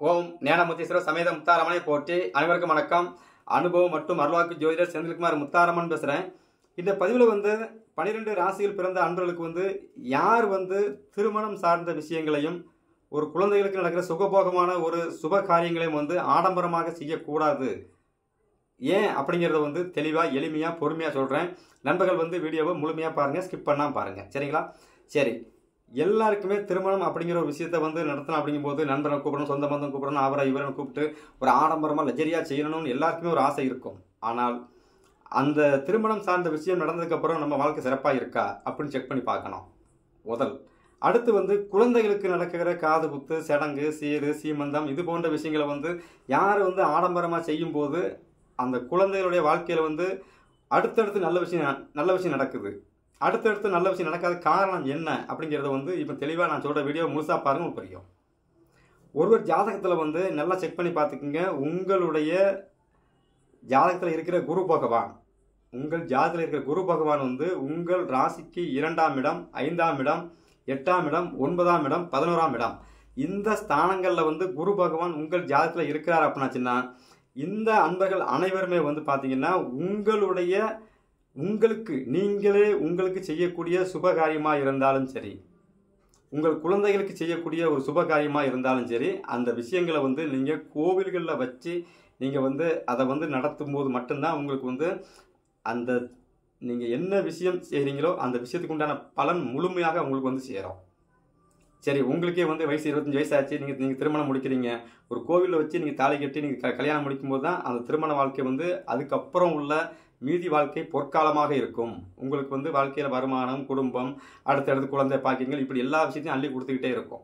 ஓம் ஞானமுத்தீஸ்வரர் சமேத முத்தாரமனை போற்றி அனைவருக்கும் வணக்கம் அனுபவம் மற்றும் அருள்வாக்கு ஜோதிடர் செந்தில்குமார் முத்தாரமன் பேசுகிறேன் இந்த பதிவில் வந்து பனிரெண்டு ராசியில் பிறந்த அன்பர்களுக்கு வந்து யார் வந்து திருமணம் சார்ந்த விஷயங்களையும் ஒரு குழந்தைகளுக்கு நடக்கிற சுகபோகமான ஒரு சுப காரியங்களையும் வந்து ஆடம்பரமாக செய்யக்கூடாது ஏன் அப்படிங்கிறத வந்து தெளிவாக எளிமையாக பொறுமையாக சொல்கிறேன் நண்பர்கள் வந்து வீடியோவை முழுமையாக பாருங்கள் ஸ்கிப் பண்ணாமல் பாருங்கள் சரிங்களா சரி எல்லாருக்குமே திருமணம் அப்படிங்கிற ஒரு விஷயத்த வந்து நடத்தணும் அப்படிங்கும்போது நண்பனை கூப்பிடணும் சொந்த பந்தம் கூப்பிடணும் அவரை இவரை கூப்பிட்டு ஒரு ஆடம்பரமாக லஜரியாக செய்யணும்னு எல்லாருக்குமே ஒரு ஆசை இருக்கும் ஆனால் அந்த திருமணம் சார்ந்த விஷயம் நடந்ததுக்கப்புறம் நம்ம வாழ்க்கை சிறப்பாக இருக்கா அப்படின்னு செக் பண்ணி பார்க்கணும் முதல் அடுத்து வந்து குழந்தைகளுக்கு நடக்கிற காது குத்து சடங்கு சீரு சீமந்தம் இது போன்ற விஷயங்களை வந்து யார் வந்து ஆடம்பரமாக செய்யும்போது அந்த குழந்தைகளுடைய வாழ்க்கையில் வந்து அடுத்தடுத்து நல்ல விஷயம் நல்ல விஷயம் நடக்குது அடுத்தடுத்து நல்ல விஷயம் நடக்காத காரணம் என்ன அப்படிங்கிறத வந்து இப்போ தெளிவாக நான் சொல்கிற வீடியோ முழுசாக பாருங்க உங்களுக்கு புரியும் ஒருவர் ஜாதகத்தில் வந்து நல்லா செக் பண்ணி பார்த்துக்குங்க உங்களுடைய ஜாதகத்தில் இருக்கிற குரு பகவான் உங்கள் ஜாதகத்தில் இருக்கிற குரு பகவான் வந்து உங்கள் ராசிக்கு இரண்டாம் இடம் ஐந்தாம் இடம் எட்டாம் இடம் ஒன்பதாம் இடம் பதினோராம் இடம் இந்த ஸ்தானங்களில் வந்து குரு பகவான் உங்கள் ஜாதகத்தில் இருக்கிறார் அப்படின்னாச்சுன்னா இந்த அன்பர்கள் அனைவருமே வந்து பார்த்தீங்கன்னா உங்களுடைய உங்களுக்கு நீங்களே உங்களுக்கு செய்யக்கூடிய சுப காரியமாக இருந்தாலும் சரி உங்கள் குழந்தைகளுக்கு செய்யக்கூடிய ஒரு சுப காரியமாக இருந்தாலும் சரி அந்த விஷயங்களை வந்து நீங்கள் கோவில்களில் வச்சு நீங்கள் வந்து அதை வந்து நடத்தும் போது மட்டும்தான் உங்களுக்கு வந்து அந்த நீங்கள் என்ன விஷயம் செய்கிறீங்களோ அந்த விஷயத்துக்கு உண்டான பலன் முழுமையாக உங்களுக்கு வந்து சேரும் சரி உங்களுக்கே வந்து வயசு இருபத்தஞ்சி வயசாச்சு நீங்கள் நீங்கள் திருமணம் முடிக்கிறீங்க ஒரு கோவிலில் வச்சு நீங்கள் தாலி கட்டி நீங்கள் க கல்யாணம் முடிக்கும்போது தான் அந்த திருமண வாழ்க்கை வந்து அதுக்கப்புறம் உள்ள மீதி வாழ்க்கை பொற்காலமாக இருக்கும் உங்களுக்கு வந்து வாழ்க்கையில் வருமானம் குடும்பம் அடுத்தடுத்து குழந்தை பாக்கியங்கள் இப்படி எல்லா விஷயத்தையும் அள்ளி கொடுத்துக்கிட்டே இருக்கும்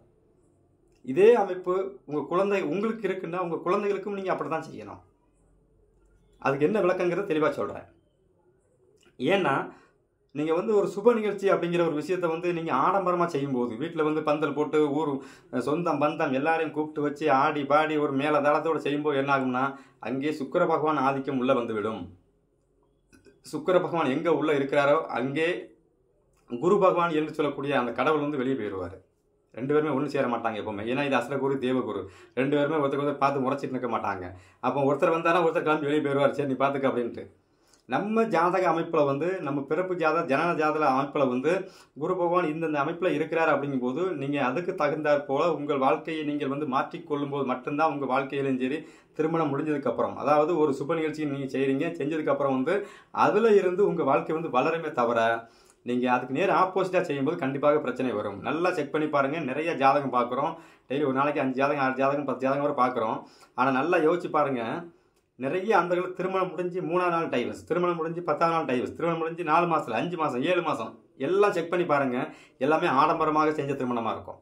இதே அமைப்பு உங்கள் குழந்தை உங்களுக்கு இருக்குன்னா உங்கள் குழந்தைகளுக்கும் நீங்கள் அப்படி தான் செய்யணும் அதுக்கு என்ன விளக்கங்கிறத தெளிவாக சொல்கிறேன் ஏன்னா நீங்கள் வந்து ஒரு சுப நிகழ்ச்சி அப்படிங்கிற ஒரு விஷயத்த வந்து நீங்கள் ஆடம்பரமாக செய்யும்போது வீட்டில் வந்து பந்தல் போட்டு ஊர் சொந்தம் பந்தம் எல்லாரையும் கூப்பிட்டு வச்சு ஆடி பாடி ஒரு மேலே தளத்தோடு செய்யும்போது என்ன ஆகும்னா அங்கே சுக்கர பகவான் ஆதிக்கம் உள்ளே வந்துவிடும் சுக்கர பகவான் எங்கே உள்ளே இருக்கிறாரோ அங்கே குரு பகவான் என்று சொல்லக்கூடிய அந்த கடவுள் வந்து வெளியே போயிடுவார் ரெண்டு பேருமே ஒன்றும் சேர மாட்டாங்க எப்பவுமே ஏன்னா இது அசுரகுரு தேவகுரு ரெண்டு பேருமே ஒருத்தருக்கு ஒருத்தர் பார்த்து முறைச்சிட்டு இருக்க மாட்டாங்க அப்போ ஒருத்தர் வந்தாலும் ஒருத்தர் கிளம்பி வெளியே போயிடுவார் சரி நீ பார்த்துக்க அப்படின்ட்டு நம்ம ஜாதக அமைப்பில் வந்து நம்ம பிறப்பு ஜாத ஜனன ஜாதக அமைப்பில் வந்து குரு பகவான் இந்தந்த அமைப்பில் இருக்கிறார் அப்படிங்கும்போது நீங்கள் அதுக்கு தகுந்தாற் போல உங்கள் வாழ்க்கையை நீங்கள் வந்து மாற்றிக்கொள்ளும் போது மட்டும்தான் உங்கள் வாழ்க்கையிலும் சரி திருமணம் முடிஞ்சதுக்கப்புறம் அதாவது ஒரு சுப நிகழ்ச்சி நீங்கள் செய்கிறீங்க செஞ்சதுக்கப்புறம் வந்து அதில் இருந்து உங்கள் வாழ்க்கை வந்து வளருமே தவிர நீங்கள் அதுக்கு நேர் ஆப்போசிட்டாக செய்யும்போது கண்டிப்பாக பிரச்சனை வரும் நல்லா செக் பண்ணி பாருங்கள் நிறைய ஜாதகம் பார்க்குறோம் டெய்லி ஒரு நாளைக்கு அஞ்சு ஜாதகம் ஆறு ஜாதகம் பத்து ஜாதகம் வரை பார்க்குறோம் ஆனால் நல்லா யோசிச்சு பாருங்கள் நிறைய அன்பர்கள் திருமணம் முடிஞ்சு மூணாவது நாள் டைவர்ஸ் திருமணம் முடிஞ்சு பத்தாவது நாள் டைவர்ஸ் திருமணம் முடிஞ்சு நாலு மாதம் அஞ்சு மாதம் ஏழு மாதம் எல்லாம் செக் பண்ணி பாருங்கள் எல்லாமே ஆடம்பரமாக செஞ்ச திருமணமாக இருக்கும்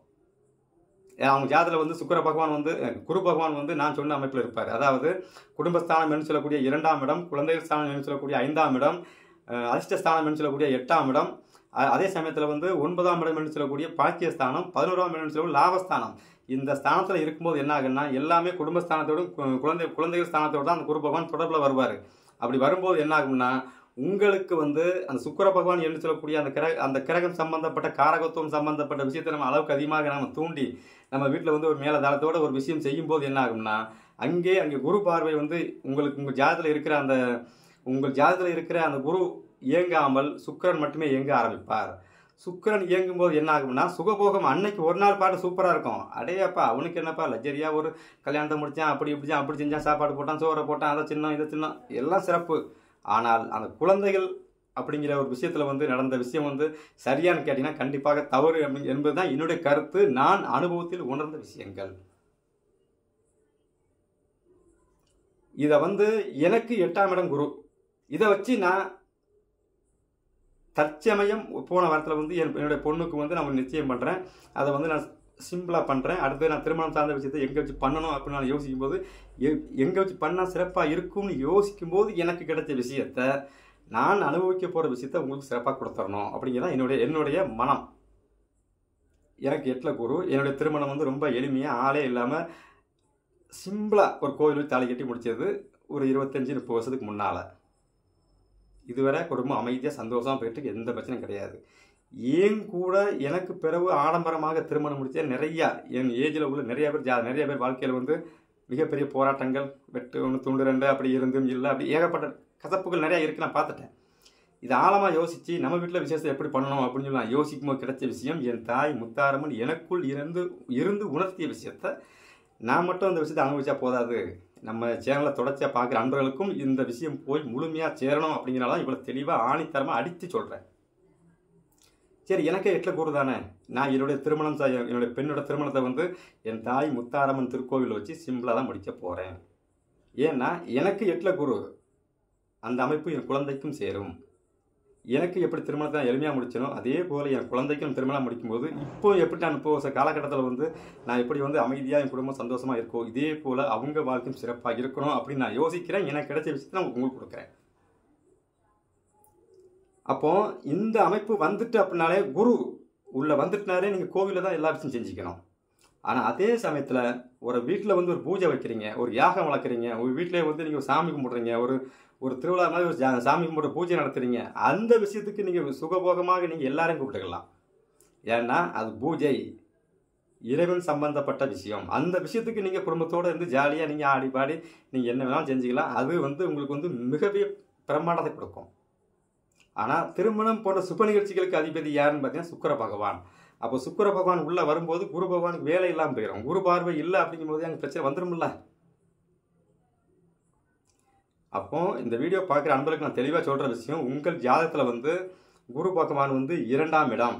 அவங்க ஜாதத்தில் வந்து சுக்கர பகவான் வந்து குரு பகவான் வந்து நான் சொன்ன அமைப்பில் இருப்பார் அதாவது குடும்பஸ்தானம் என்று சொல்லக்கூடிய இரண்டாம் இடம் குழந்தைகள் ஸ்தானம் என்று சொல்லக்கூடிய ஐந்தாம் இடம் அதிர்ஷ்டஸ்தானம் என்று சொல்லக்கூடிய எட்டாம் இடம் அதே சமயத்தில் வந்து ஒன்பதாம் இடம் என்று சொல்லக்கூடிய பாக்கியஸ்தானம் பதினோராம் இடம் என்று சொல்லக்கூடிய லாபஸ்தானம் இந்த ஸ்தானத்தில் இருக்கும்போது என்ன ஆகுன்னா எல்லாமே குடும்பஸ்தானத்தோடும் குழந்தை குழந்தைகள் ஸ்தானத்தோடு தான் அந்த குரு பகவான் தொடர்பில் வருவார் அப்படி வரும்போது என்ன ஆகும்னா உங்களுக்கு வந்து அந்த சுக்கர பகவான் என்று சொல்லக்கூடிய அந்த கிரக அந்த கிரகம் சம்பந்தப்பட்ட காரகத்துவம் சம்பந்தப்பட்ட விஷயத்தை நம்ம அளவுக்கு அதிகமாக நம்ம தூண்டி நம்ம வீட்டில் வந்து ஒரு மேல தளத்தோட ஒரு விஷயம் செய்யும்போது என்ன ஆகும்னா அங்கே அங்கே குரு பார்வை வந்து உங்களுக்கு உங்கள் ஜாதத்தில் இருக்கிற அந்த உங்கள் ஜாதத்தில் இருக்கிற அந்த குரு இயங்காமல் சுக்கரன் மட்டுமே இயங்க ஆரம்பிப்பார் சுக்கரன் இயங்கும் போது என்ன ஆகும்னா சுகபோகம் அன்னைக்கு ஒரு நாள் பாட்டு சூப்பராக இருக்கும் அடையப்பா அவனுக்கு என்னப்பா லஜரியா ஒரு கல்யாணத்தை முடித்தான் அப்படி இப்படிச்சான் அப்படி செஞ்சான் சாப்பாடு போட்டான் சோறை போட்டான் அதை சின்னம் இதை சின்னம் எல்லாம் சிறப்பு ஆனால் அந்த குழந்தைகள் அப்படிங்கிற ஒரு விஷயத்தில் வந்து நடந்த விஷயம் வந்து சரியானு கேட்டிங்கன்னா கண்டிப்பாக தவறு என்பது தான் என்னுடைய கருத்து நான் அனுபவத்தில் உணர்ந்த விஷயங்கள் இதை வந்து எனக்கு எட்டாம் இடம் குரு இதை வச்சு நான் தற்சமயம் போன வாரத்தில் வந்து என் என்னுடைய பொண்ணுக்கு வந்து நான் நிச்சயம் பண்ணுறேன் அதை வந்து நான் சிம்பிளாக பண்ணுறேன் அடுத்து நான் திருமணம் சார்ந்த விஷயத்தை எங்கே வச்சு பண்ணணும் அப்படின்னு நான் யோசிக்கும் போது எங்கே வச்சு பண்ணால் சிறப்பாக இருக்கும்னு யோசிக்கும் போது எனக்கு கிடைச்ச விஷயத்த நான் அனுபவிக்க போகிற விஷயத்த உங்களுக்கு சிறப்பாக கொடுத்துடணும் அப்படிங்கிறதான் என்னுடைய என்னுடைய மனம் எனக்கு எட்டில் குரு என்னுடைய திருமணம் வந்து ரொம்ப எளிமையாக ஆளே இல்லாமல் சிம்பிளாக ஒரு கோயில் தாலி கட்டி முடித்தது ஒரு இருபத்தஞ்சி முப்பது வருஷத்துக்கு முன்னால் இதுவரை குடும்பம் அமைதியாக சந்தோஷமாக போயிட்டு எந்த பிரச்சனையும் கிடையாது ஏன் கூட எனக்கு பிறகு ஆடம்பரமாக திருமணம் முடிச்ச நிறையா என் ஏஜில் உள்ள நிறைய பேர் ஜா நிறைய பேர் வாழ்க்கையில் வந்து மிகப்பெரிய போராட்டங்கள் வெட்டு ஒன்று துண்டு ரெண்டு அப்படி இருந்தும் இல்லை அப்படி ஏகப்பட்ட கசப்புகள் நிறையா இருக்கு நான் பார்த்துட்டேன் இது ஆழமாக யோசித்து நம்ம வீட்டில் விசேஷத்தை எப்படி பண்ணணும் அப்படின்னு சொல்லி நான் யோசிக்கும் போது கிடைச்ச விஷயம் என் தாய் முத்தாரம்மன் எனக்குள் இருந்து இருந்து உணர்த்திய விஷயத்த நான் மட்டும் அந்த விஷயத்தை அனுபவிச்சா போதாது நம்ம சேனலை தொடர்ச்சியாக பார்க்குற அன்பர்களுக்கும் இந்த விஷயம் போய் முழுமையாக சேரணும் அப்படிங்கிறனால இவ்வளோ தெளிவாக ஆணித்தரமாக அடித்து சொல்கிறேன் சரி எனக்கே எட்ல கூறு தானே நான் என்னுடைய திருமணம் செய்ய என்னுடைய பெண்ணோட திருமணத்தை வந்து என் தாய் முத்தாரம்மன் திருக்கோவில் வச்சு சிம்பிளாக தான் முடிக்க போகிறேன் ஏன்னா எனக்கு எட்ல குரு அந்த அமைப்பு என் குழந்தைக்கும் சேரும் எனக்கு எப்படி திருமணத்தை நான் எளிமையாக முடிச்சனோ அதே போல் என் குழந்தைக்கும் திருமணம் முடிக்கும்போது இப்போ எப்படி நான் இப்போ சில காலகட்டத்தில் வந்து நான் எப்படி வந்து அமைதியாக என் குடும்பம் சந்தோஷமாக இருக்கோ இதே போல் அவங்க வாழ்க்கையும் சிறப்பாக இருக்கணும் அப்படின்னு நான் யோசிக்கிறேன் எனக்கு கிடைச்ச விஷயத்தை நான் உங்களுக்கு கொடுக்குறேன் அப்போ இந்த அமைப்பு வந்துட்டு அப்படின்னாலே குரு உள்ள வந்துட்டுனாலே நீங்கள் கோவிலில் தான் எல்லா விஷயம் செஞ்சுக்கணும் ஆனால் அதே சமயத்தில் ஒரு வீட்டில் வந்து ஒரு பூஜை வைக்கிறீங்க ஒரு யாகம் வளர்க்குறீங்க ஒரு வீட்டிலே வந்து நீங்கள் சாமி கும்பிட்றீங்க ஒரு ஒரு திருவிழா மாதிரி ஒரு ஜா- சாமி கும்பிட்ற பூஜை நடத்துறீங்க அந்த விஷயத்துக்கு நீங்கள் சுகபோகமாக நீங்கள் எல்லாரையும் கூப்பிட்டுக்கலாம் ஏன்னா அது பூஜை இறைவன் சம்பந்தப்பட்ட விஷயம் அந்த விஷயத்துக்கு நீங்கள் குடும்பத்தோடு இருந்து ஜாலியாக நீங்கள் ஆடி பாடி நீங்கள் என்ன வேணாலும் செஞ்சுக்கலாம் அது வந்து உங்களுக்கு வந்து மிகவே பிரமாண்டத்தை கொடுக்கும் ஆனால் திருமணம் போன்ற சுப நிகழ்ச்சிகளுக்கு அதிபதி யாருன்னு பார்த்தீங்கன்னா சுக்கிர பகவான் அப்போ சுக்கிர பகவான் உள்ளே வரும்போது குரு பகவானுக்கு வேலை இல்லாமல் போயிடும் குரு பார்வை இல்லை அப்படிங்கும்போது அங்கே பிரச்சனை வந்துரும்ல அப்போ இந்த வீடியோ பார்க்குற அன்பர்களுக்கு நான் தெளிவாக சொல்கிற விஷயம் உங்கள் ஜாதகத்தில் வந்து குரு பகவான் வந்து இரண்டாம் இடம்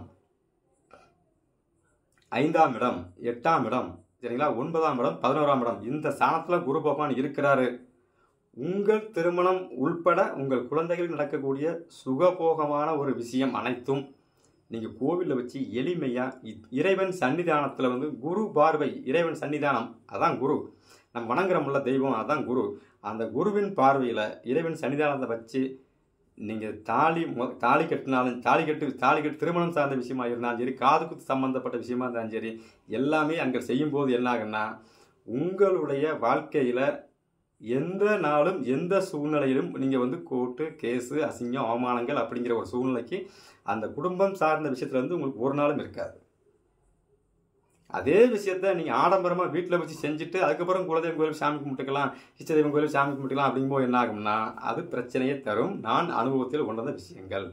ஐந்தாம் இடம் எட்டாம் இடம் சரிங்களா ஒன்பதாம் இடம் பதினோராம் இடம் இந்த ஸ்தானத்தில் குரு பகவான் இருக்கிறாரு உங்கள் திருமணம் உள்பட உங்கள் குழந்தைகளுக்கு நடக்கக்கூடிய சுகபோகமான ஒரு விஷயம் அனைத்தும் நீங்கள் கோவிலில் வச்சு எளிமையாக இறைவன் சன்னிதானத்தில் வந்து குரு பார்வை இறைவன் சன்னிதானம் அதான் குரு நம்ம வணங்குறோம்ல தெய்வம் அதான் குரு அந்த குருவின் பார்வையில் இறைவன் சன்னிதானத்தை வச்சு நீங்கள் தாலி மொ தாலி கட்டினாலும் தாலி கட்டு தாலி கட்டு திருமணம் சார்ந்த விஷயமா இருந்தாலும் சரி காது குத்து சம்மந்தப்பட்ட விஷயமா இருந்தாலும் சரி எல்லாமே அங்கே செய்யும்போது என்ன ஆகுன்னா உங்களுடைய வாழ்க்கையில் எந்த நாளும் எந்த சூழ்நிலையிலும் நீங்கள் வந்து கோர்ட்டு கேஸு அசிங்கம் அவமானங்கள் அப்படிங்கிற ஒரு சூழ்நிலைக்கு அந்த குடும்பம் சார்ந்த விஷயத்துல வந்து உங்களுக்கு ஒரு நாளும் இருக்காது அதே விஷயத்த நீங்கள் ஆடம்பரமாக வீட்டில் வச்சு செஞ்சுட்டு அதுக்கப்புறம் குலதெய்வம் கோயில் சாமி கும்பிட்டுக்கலாம் இஷ்டதெய்வம் கோயில் சாமி கும்பிட்டுக்கலாம் அப்படிங்கும்போது என்ன ஆகும்னா அது பிரச்சனையை தரும் நான் அனுபவத்தில் உணர்ந்த விஷயங்கள்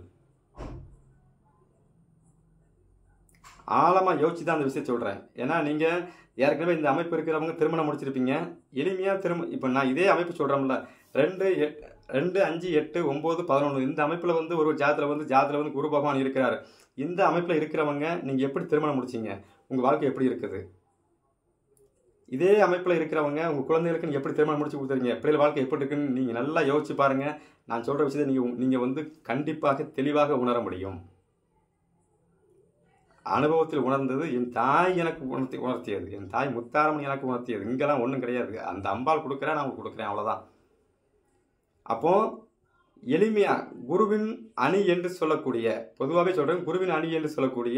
ஆழமாக யோசிச்சு தான் அந்த விஷயம் சொல்கிறேன் ஏன்னா நீங்கள் ஏற்கனவே இந்த அமைப்பு இருக்கிறவங்க திருமணம் முடிச்சிருப்பீங்க எளிமையாக திரும்ப இப்போ நான் இதே அமைப்பு சொல்கிறோம்ல ரெண்டு எட் ரெண்டு அஞ்சு எட்டு ஒம்பது பதினொன்று இந்த அமைப்பில் வந்து ஒரு ஜாதத்தில் வந்து ஜாதத்தில் வந்து குரு பகவான் இருக்கிறார் இந்த அமைப்பில் இருக்கிறவங்க நீங்கள் எப்படி திருமணம் முடிச்சீங்க உங்கள் வாழ்க்கை எப்படி இருக்குது இதே அமைப்பில் இருக்கிறவங்க உங்கள் குழந்தைகளுக்கு நீங்கள் எப்படி திருமணம் முடிச்சு கொடுத்துறீங்க பிள்ளைகள் வாழ்க்கை எப்படி இருக்குன்னு நீங்கள் நல்லா யோசிச்சு பாருங்கள் நான் சொல்கிற விஷயத்தை நீங்கள் நீங்கள் வந்து கண்டிப்பாக தெளிவாக உணர முடியும் அனுபவத்தில் உணர்ந்தது என் தாய் எனக்கு உணர்த்தி உணர்த்தியது என் தாய் முத்தாரம்மன் எனக்கு உணர்த்தியது இங்கெல்லாம் ஒன்றும் கிடையாது அந்த அம்பாள் கொடுக்குறேன் நான் உங்களுக்கு கொடுக்குறேன் அவ்வளோதான் அப்போ எளிமையா குருவின் அணி என்று சொல்லக்கூடிய பொதுவாகவே சொல்றேன் குருவின் அணி என்று சொல்லக்கூடிய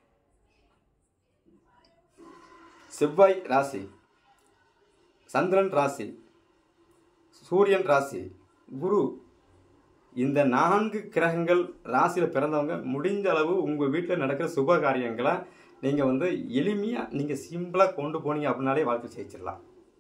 செவ்வாய் ராசி சந்திரன் ராசி சூரியன் ராசி குரு இந்த நான்கு கிரகங்கள் ராசியில் பிறந்தவங்க முடிந்த அளவு உங்கள் வீட்டில் நடக்கிற சுப காரியங்களை நீங்கள் வந்து எளிமையாக நீங்கள் சிம்பிளாக கொண்டு போனீங்க அப்படின்னாலே வாழ்க்கை ஜெயிச்சிடலாம்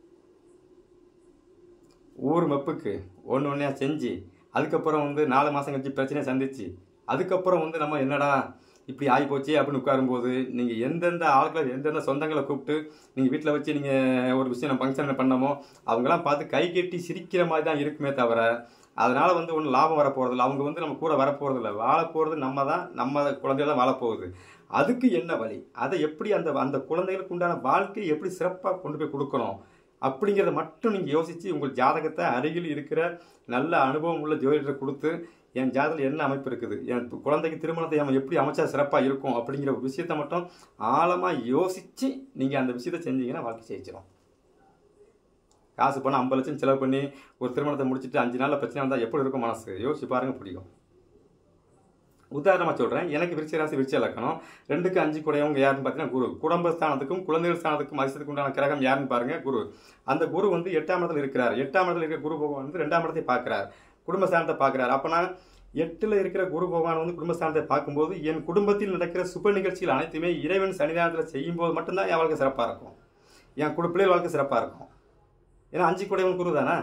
ஊர் மெப்புக்கு ஒன்று ஒன்றா செஞ்சு அதுக்கப்புறம் வந்து நாலு மாதம் கழிச்சு பிரச்சனையை சந்திச்சு அதுக்கப்புறம் வந்து நம்ம என்னடா இப்படி ஆகி போச்சு அப்படின்னு உட்காரும்போது நீங்கள் எந்தெந்த ஆட்களை எந்தெந்த சொந்தங்களை கூப்பிட்டு நீங்கள் வீட்டில் வச்சு நீங்கள் ஒரு விஷயம் ஃபங்க்ஷன் பண்ணமோ அவங்களாம் பார்த்து கை கட்டி சிரிக்கிற மாதிரி தான் இருக்குமே தவிர அதனால் வந்து ஒன்றும் லாபம் வரப்போகிறதில்ல அவங்க வந்து நம்ம கூட வரப்போகிறதில்ல வாழ போகிறது நம்ம தான் நம்ம குழந்தைகள் தான் வாழப்போகுது அதுக்கு என்ன வழி அதை எப்படி அந்த அந்த குழந்தைகளுக்கு உண்டான வாழ்க்கையை எப்படி சிறப்பாக கொண்டு போய் கொடுக்கணும் அப்படிங்கிறத மட்டும் நீங்கள் யோசித்து உங்கள் ஜாதகத்தை அருகில் இருக்கிற நல்ல அனுபவம் உள்ள ஜோதிடரை கொடுத்து என் ஜாதகத்தில் என்ன அமைப்பு இருக்குது என் குழந்தைக்கு திருமணத்தை அவன் எப்படி அமைச்சா சிறப்பாக இருக்கும் அப்படிங்கிற ஒரு விஷயத்தை மட்டும் ஆழமாக யோசித்து நீங்கள் அந்த விஷயத்தை செஞ்சீங்கன்னா வாழ்க்கை ஜெயிச்சிடும் காசு பணம் ஐம்பது லட்சம் செலவு பண்ணி ஒரு திருமணத்தை முடிச்சுட்டு அஞ்சு நாளில் பிரச்சனை வந்தால் எப்படி இருக்கும் மனசு யோசிச்சு பாருங்க பிடிக்கும் உதாரணமாக சொல்கிறேன் எனக்கு விருச்ச ராசி விருச்ச இலக்கணம் ரெண்டுக்கு அஞ்சு கூடையவங்க யாருன்னு பார்த்தீங்கன்னா குரு குடும்ப ஸ்தானத்துக்கும் குழந்தைகள் ஸ்தானத்துக்கும் அதிசயத்துக்கு உண்டான கிரகம் யாருன்னு பாருங்க குரு அந்த குரு வந்து எட்டாம் இடத்துல இருக்கிறார் எட்டாம் இடத்துல இருக்கிற குரு பகவான் வந்து ரெண்டாம் இடத்தை பார்க்குறார் குடும்ப ஸ்தானத்தை பார்க்குறாரு அப்போனா எட்டில் இருக்கிற குரு பகவான் வந்து குடும்பஸ்தானத்தை பார்க்கும்போது என் குடும்பத்தில் நடக்கிற சுப நிகழ்ச்சிகள் அனைத்துமே இறைவன் சன்னிதானத்தில் செய்யும்போது மட்டும்தான் என் வாழ்க்கை சிறப்பாக இருக்கும் என் குடு பிள்ளைகள் வாழ்க்கை சிறப்பாக இருக்கும் ஏன்னா அஞ்சு கூடையவன் குரு தானே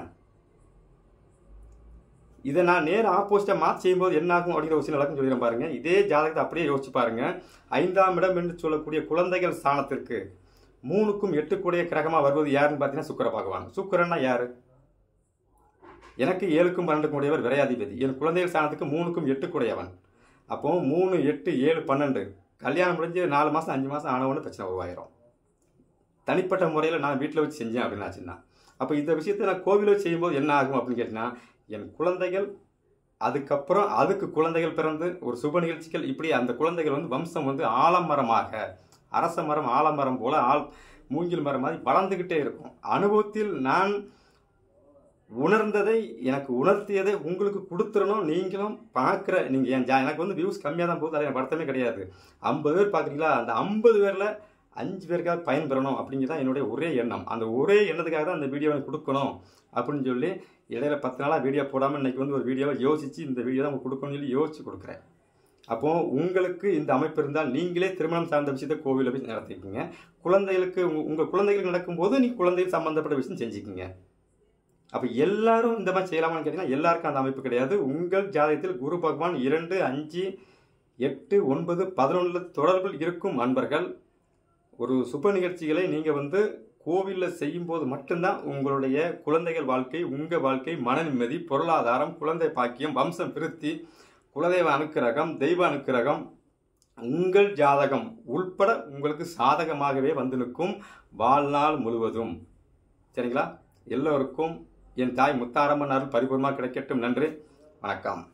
இதை நான் நேர் ஆப்போசிட்டாக மாற்றி செய்யும்போது என்ன ஆகும் அப்படிங்கிற ஒரு சில விளக்கம் சொல்லிடுறேன் பாருங்க இதே ஜாதகத்தை அப்படியே யோசிச்சு பாருங்க ஐந்தாம் இடம் என்று சொல்லக்கூடிய குழந்தைகள் ஸ்தானத்திற்கு மூணுக்கும் எட்டுக்குடைய கிரகமாக வருவது யாருன்னு பார்த்தீங்கன்னா சுக்கர பகவான் சுக்கரன்னா யாரு எனக்கு ஏழுக்கும் பன்னெண்டுக்கும் உடையவர் விரையாதிபதி என் குழந்தைகள் ஸ்தானத்துக்கு மூணுக்கும் எட்டுக்குடையவன் அப்போ மூணு எட்டு ஏழு பன்னெண்டு கல்யாணம் முடிஞ்சு நாலு மாதம் அஞ்சு மாதம் ஆனவொன்னு பிரச்சனை உருவாயிரும் தனிப்பட்ட முறையில் நான் வீட்டில் வச்சு செஞ்சேன் அப்படின்னாச்சுன்னா அப்போ இந்த விஷயத்தை நான் கோவிலில் வச்சு செய்யும்போது என்ன ஆகும் அப்படின்னு கேட்டிங்கன்னா என் குழந்தைகள் அதுக்கப்புறம் அதுக்கு குழந்தைகள் பிறந்து ஒரு சுப நிகழ்ச்சிகள் இப்படி அந்த குழந்தைகள் வந்து வம்சம் வந்து ஆலமரமாக அரச மரம் ஆலமரம் போல ஆள் மூங்கில் மரம் மாதிரி வளர்ந்துக்கிட்டே இருக்கும் அனுபவத்தில் நான் உணர்ந்ததை எனக்கு உணர்த்தியதை உங்களுக்கு கொடுத்துடணும் நீங்களும் பார்க்குற நீங்கள் என் ஜா எனக்கு வந்து வியூஸ் கம்மியாக தான் போகுது அது எனக்கு வருத்தமே கிடையாது ஐம்பது பேர் பார்க்குறீங்களா அந்த ஐம்பது பேரில் அஞ்சு பேருக்காவது பயன்பெறணும் அப்படிங்கிறது தான் என்னுடைய ஒரே எண்ணம் அந்த ஒரே எண்ணத்துக்காக தான் அந்த வீடியோவை கொடுக்கணும் அப்படின்னு சொல்லி இடையில பத்து நாளாக வீடியோ போடாமல் இன்னைக்கு வந்து ஒரு வீடியோவை யோசித்து இந்த வீடியோ தான் உங்களுக்கு கொடுக்கணும்னு சொல்லி யோசிச்சு கொடுக்குறேன் அப்போ உங்களுக்கு இந்த அமைப்பு இருந்தால் நீங்களே திருமணம் சார்ந்த விஷயத்தை கோவிலில் போய் நடத்திக்கோங்க குழந்தைகளுக்கு உங்க- உங்க குழந்தைகளுக்கு நடக்கும்போது நீ குழந்தைகள் சம்பந்தப்பட்ட விஷயம் செஞ்சுக்கோங்க அப்போ எல்லாரும் இந்த மாதிரி செய்யலாமான்னு கேட்டிங்கன்னா எல்லாருக்கும் அந்த அமைப்பு கிடையாது உங்கள் ஜாதகத்தில் குரு பகவான் இரண்டு அஞ்சு எட்டு ஒன்பது பதினொன்றில் தொடர்பில் இருக்கும் அன்பர்கள் ஒரு சுப நிகழ்ச்சிகளை நீங்கள் வந்து கோவிலில் செய்யும்போது மட்டும்தான் உங்களுடைய குழந்தைகள் வாழ்க்கை உங்கள் வாழ்க்கை மன நிம்மதி பொருளாதாரம் குழந்தை பாக்கியம் வம்சம் விருத்தி குலதெய்வ அனுக்கிரகம் தெய்வ அனுக்கிரகம் உங்கள் ஜாதகம் உள்பட உங்களுக்கு சாதகமாகவே வந்து நிற்கும் வாழ்நாள் முழுவதும் சரிங்களா எல்லோருக்கும் என் தாய் முத்தாரம்மன் அருள் பரிபூர்ணமாக கிடைக்கட்டும் நன்றி வணக்கம்